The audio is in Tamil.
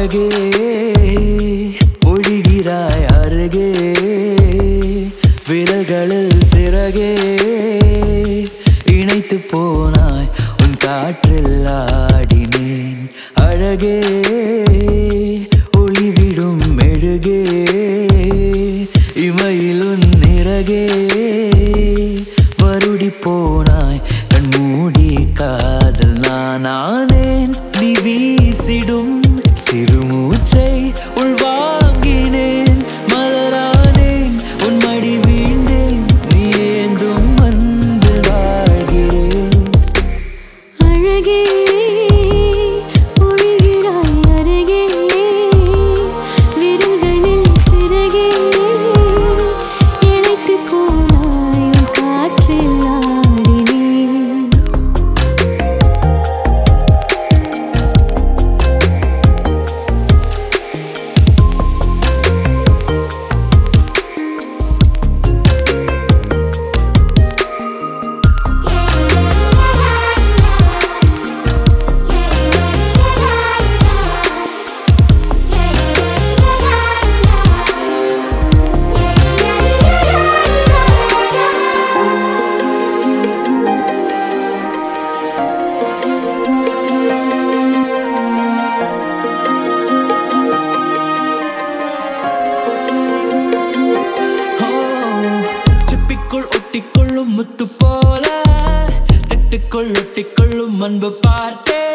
அழகே ஒழிகிறாய் அருகே விரல்களில் சிறகே இணைத்து போனாய் உன் காற்றில் ஆடினேன் அழகே ஒளிவிடும் மெழுகே இமையில் உன் நிறகே வருடி போனாய் கண் மூடி காதல் நானானேன் நீ வீசிடும் சிறுமூச்சை உள்வாங்கினேன் மலரானேன் உன் மடி வீண்டேன் நீ ஏந்தும் அன்பு வாழ்கிறேன் அழகே ஒழிகிறாய் அருகே விரல்களில் சிறகே இணைத்து போனாய் உன் காற்றில் ஆடினேன் ஓ, சிப்பிக்குள் ஒட்டிக்கொள்ளும் முத்து போல திட்டுக்குள் ஒட்டிக்கொள்ளும் அன்பு பார்த்தேன்